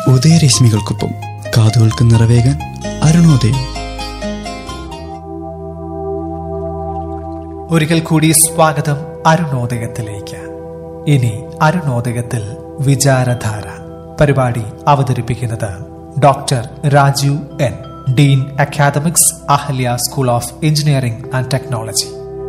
ഉദയരശ്മികൾക്കൊപ്പം കാതുകൾക്ക് നിറവേകാൻ അരുണോദയം ഒരിക്കൽ കൂടി സ്വാഗതം അരുണോദയത്തിലേക്ക് ഇനി അരുണോദയത്തിൽ വിചാരധാര പരിപാടി അവതരിപ്പിക്കുന്നത് doctor Rajeev N dean academics Ahalia school of engineering and technology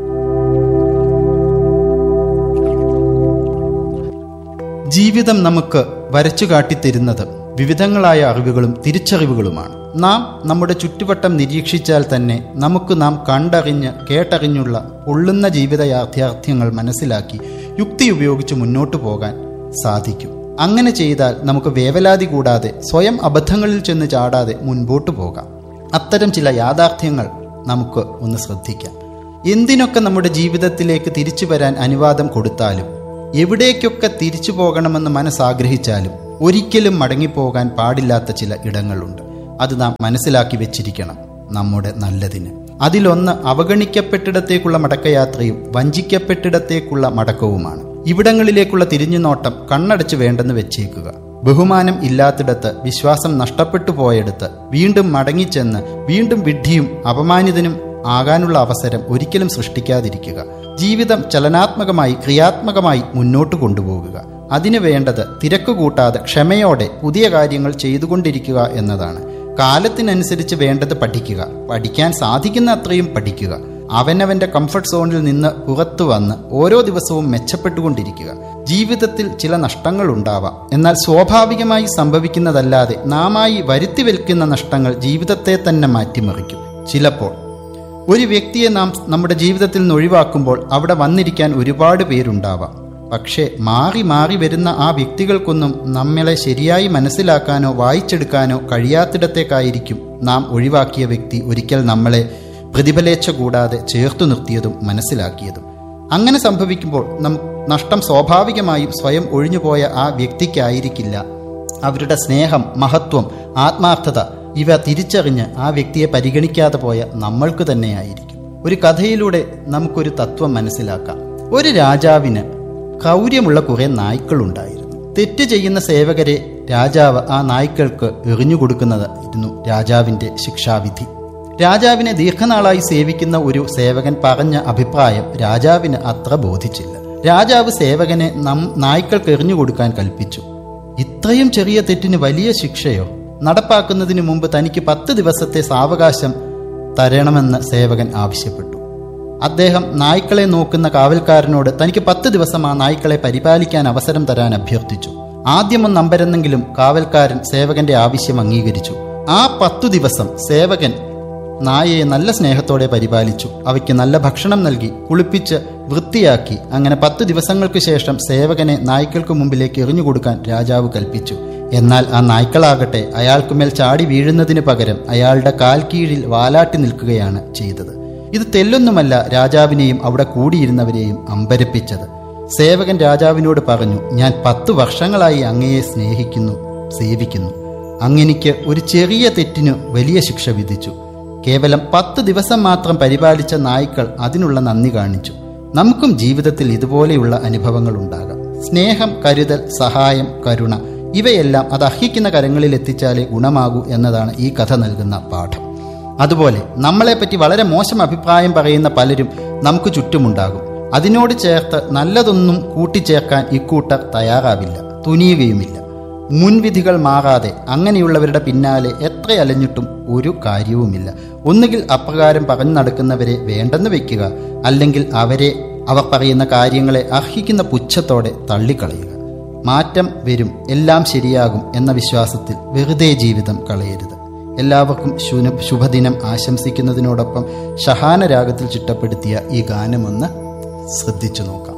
ജീവിതം നമുക്ക് വരച്ചു കാട്ടിത്തരുന്നത് വിവിധങ്ങളായ അറിവുകളും തിരിച്ചറിവുകളുമാണ് നാം നമ്മുടെ ചുറ്റുവട്ടം നിരീക്ഷിച്ചാൽ തന്നെ നമുക്ക് നാം കണ്ടറിഞ്ഞ് കേട്ടറിഞ്ഞുള്ള പൊള്ളുന്ന ജീവിത യാഥാർത്ഥ്യങ്ങൾ മനസ്സിലാക്കി യുക്തി ഉപയോഗിച്ച് മുന്നോട്ടു പോകാൻ സാധിക്കും അങ്ങനെ ചെയ്താൽ നമുക്ക് വേവലാതി കൂടാതെ സ്വയം അബദ്ധങ്ങളിൽ ചെന്ന് ചാടാതെ മുൻപോട്ട് പോകാം അത്തരം ചില യാഥാർത്ഥ്യങ്ങൾ നമുക്ക് ഒന്ന് ശ്രദ്ധിക്കാം എന്തിനൊക്കെ നമ്മുടെ ജീവിതത്തിലേക്ക് തിരിച്ചു വരാൻ അനുവാദം കൊടുത്താലും എവിടേക്കൊക്കെ തിരിച്ചു പോകണമെന്ന് മനസ്സാഗ്രഹിച്ചാലും ഒരിക്കലും മടങ്ങിപ്പോകാൻ പാടില്ലാത്ത ചില ഇടങ്ങളുണ്ട് അത് നാം മനസ്സിലാക്കി വെച്ചിരിക്കണം നമ്മുടെ നല്ലതിന് അതിലൊന്ന് അവഗണിക്കപ്പെട്ടിടത്തേക്കുള്ള മടക്കയാത്രയും വഞ്ചിക്കപ്പെട്ടിടത്തേക്കുള്ള മടക്കവുമാണ് ഇവിടങ്ങളിലേക്കുള്ള തിരിഞ്ഞുനോട്ടം കണ്ണടച്ച് വേണ്ടെന്ന് വെച്ചേക്കുക ബഹുമാനം ഇല്ലാത്തിടത്ത് വിശ്വാസം നഷ്ടപ്പെട്ടു പോയെടുത്ത് വീണ്ടും മടങ്ങിച്ചെന്ന് വീണ്ടും വിഡ്ഢിയും അപമാനിതനും ആകാനുള്ള അവസരം ഒരിക്കലും സൃഷ്ടിക്കാതിരിക്കുക ജീവിതം ചലനാത്മകമായി ക്രിയാത്മകമായി മുന്നോട്ട് കൊണ്ടുപോകുക അതിനു വേണ്ടത് തിരക്ക് കൂട്ടാതെ ക്ഷമയോടെ പുതിയ കാര്യങ്ങൾ ചെയ്തുകൊണ്ടിരിക്കുക എന്നതാണ് കാലത്തിനനുസരിച്ച് വേണ്ടത് പഠിക്കുക പഠിക്കാൻ സാധിക്കുന്ന അത്രയും പഠിക്കുക അവനവന്റെ കംഫർട്ട് സോണിൽ നിന്ന് പുറത്തു വന്ന് ഓരോ ദിവസവും മെച്ചപ്പെട്ടുകൊണ്ടിരിക്കുക ജീവിതത്തിൽ ചില നഷ്ടങ്ങൾ ഉണ്ടാവാം എന്നാൽ സ്വാഭാവികമായി സംഭവിക്കുന്നതല്ലാതെ നാമായി വരുത്തി വെൽക്കുന്ന നഷ്ടങ്ങൾ ജീവിതത്തെ തന്നെ മാറ്റിമറിക്കും ചിലപ്പോൾ ഒരു വ്യക്തിയെ നാം നമ്മുടെ ജീവിതത്തിൽ നിന്ന് ഒഴിവാക്കുമ്പോൾ അവിടെ വന്നിരിക്കാൻ ഒരുപാട് പേരുണ്ടാവാം പക്ഷേ മാറി മാറി വരുന്ന ആ വ്യക്തികൾക്കൊന്നും നമ്മളെ ശരിയായി മനസ്സിലാക്കാനോ വായിച്ചെടുക്കാനോ കഴിയാത്തിടത്തേക്കായിരിക്കും നാം ഒഴിവാക്കിയ വ്യക്തി ഒരിക്കൽ നമ്മളെ പ്രതിഫലേച്ഛ കൂടാതെ ചേർത്തു നിർത്തിയതും മനസ്സിലാക്കിയതും അങ്ങനെ സംഭവിക്കുമ്പോൾ നം നഷ്ടം സ്വാഭാവികമായും സ്വയം ഒഴിഞ്ഞുപോയ ആ വ്യക്തിക്കായിരിക്കില്ല അവരുടെ സ്നേഹം മഹത്വം ആത്മാർത്ഥത ഇവ തിരിച്ചറിഞ്ഞ് ആ വ്യക്തിയെ പരിഗണിക്കാതെ പോയ നമ്മൾക്ക് തന്നെയായിരിക്കും ഒരു കഥയിലൂടെ നമുക്കൊരു തത്വം മനസ്സിലാക്കാം ഒരു രാജാവിന് ക്രൗര്യമുള്ള കുറെ നായ്ക്കളുണ്ടായിരുന്നു തെറ്റ് ചെയ്യുന്ന സേവകരെ രാജാവ് ആ നായ്ക്കൾക്ക് എറിഞ്ഞു കൊടുക്കുന്നതായിരുന്നു രാജാവിന്റെ ശിക്ഷാവിധി രാജാവിനെ ദീർഘനാളായി സേവിക്കുന്ന ഒരു സേവകൻ പറഞ്ഞ അഭിപ്രായം രാജാവിന് അത്ര ബോധിച്ചില്ല രാജാവ് സേവകനെ നം നായ്ക്കൾക്ക് എറിഞ്ഞു കൊടുക്കാൻ കൽപ്പിച്ചു ഇത്രയും ചെറിയ തെറ്റിന് വലിയ ശിക്ഷയോ നടപ്പാക്കുന്നതിന് മുമ്പ് തനിക്ക് പത്ത് ദിവസത്തെ സാവകാശം തരണമെന്ന് സേവകൻ ആവശ്യപ്പെട്ടു അദ്ദേഹം നായ്ക്കളെ നോക്കുന്ന കാവൽക്കാരനോട് തനിക്ക് പത്ത് ദിവസം ആ നായ്ക്കളെ പരിപാലിക്കാൻ അവസരം തരാൻ അഭ്യർത്ഥിച്ചു ആദ്യമൊന്ന് നമ്പരെന്നെങ്കിലും കാവൽക്കാരൻ സേവകന്റെ ആവശ്യം അംഗീകരിച്ചു ആ പത്തു ദിവസം സേവകൻ നായയെ നല്ല സ്നേഹത്തോടെ പരിപാലിച്ചു അവയ്ക്ക് നല്ല ഭക്ഷണം നൽകി കുളിപ്പിച്ച് വൃത്തിയാക്കി അങ്ങനെ പത്ത് ദിവസങ്ങൾക്ക് ശേഷം സേവകനെ നായ്ക്കൾക്ക് മുമ്പിലേക്ക് എറിഞ്ഞുകൊടുക്കാൻ രാജാവ് കൽപ്പിച്ചു എന്നാൽ ആ നായ്ക്കളാകട്ടെ അയാൾക്കുമേൽ ചാടി വീഴുന്നതിന് പകരം അയാളുടെ കാൽ കീഴിൽ വാലാട്ടി നിൽക്കുകയാണ് ചെയ്തത് ഇത് തെല്ലൊന്നുമല്ല രാജാവിനെയും അവിടെ കൂടിയിരുന്നവരെയും അമ്പരപ്പിച്ചത് സേവകൻ രാജാവിനോട് പറഞ്ഞു ഞാൻ പത്തു വർഷങ്ങളായി അങ്ങയെ സ്നേഹിക്കുന്നു സേവിക്കുന്നു അങ്ങെനിക്ക് ഒരു ചെറിയ തെറ്റിനു വലിയ ശിക്ഷ വിധിച്ചു കേവലം പത്ത് ദിവസം മാത്രം പരിപാലിച്ച നായ്ക്കൾ അതിനുള്ള നന്ദി കാണിച്ചു നമുക്കും ജീവിതത്തിൽ ഇതുപോലെയുള്ള അനുഭവങ്ങൾ ഉണ്ടാകാം സ്നേഹം കരുതൽ സഹായം കരുണ ഇവയെല്ലാം അത് അർഹിക്കുന്ന കരങ്ങളിൽ എത്തിച്ചാലേ ഗുണമാകൂ എന്നതാണ് ഈ കഥ നൽകുന്ന പാഠം അതുപോലെ നമ്മളെപ്പറ്റി വളരെ മോശം അഭിപ്രായം പറയുന്ന പലരും നമുക്ക് ചുറ്റുമുണ്ടാകും അതിനോട് ചേർത്ത് നല്ലതൊന്നും കൂട്ടിച്ചേർക്കാൻ ഇക്കൂട്ടർ തയ്യാറാവില്ല തുനിയുകയുമില്ല മുൻവിധികൾ മാറാതെ അങ്ങനെയുള്ളവരുടെ പിന്നാലെ എത്ര അലഞ്ഞിട്ടും ഒരു കാര്യവുമില്ല ഒന്നുകിൽ അപ്രകാരം പറഞ്ഞു നടക്കുന്നവരെ വേണ്ടെന്ന് വെക്കുക അല്ലെങ്കിൽ അവരെ അവർ പറയുന്ന കാര്യങ്ങളെ അർഹിക്കുന്ന പുച്ഛത്തോടെ തള്ളിക്കളയുക മാറ്റം വരും എല്ലാം ശരിയാകും എന്ന വിശ്വാസത്തിൽ വെറുതെ ജീവിതം കളയരുത് എല്ലാവർക്കും ശുന ശുഭദിനം ആശംസിക്കുന്നതിനോടൊപ്പം ഷഹാന രാഗത്തിൽ ചിട്ടപ്പെടുത്തിയ ഈ ഗാനമൊന്ന് ശ്രദ്ധിച്ചു നോക്കാം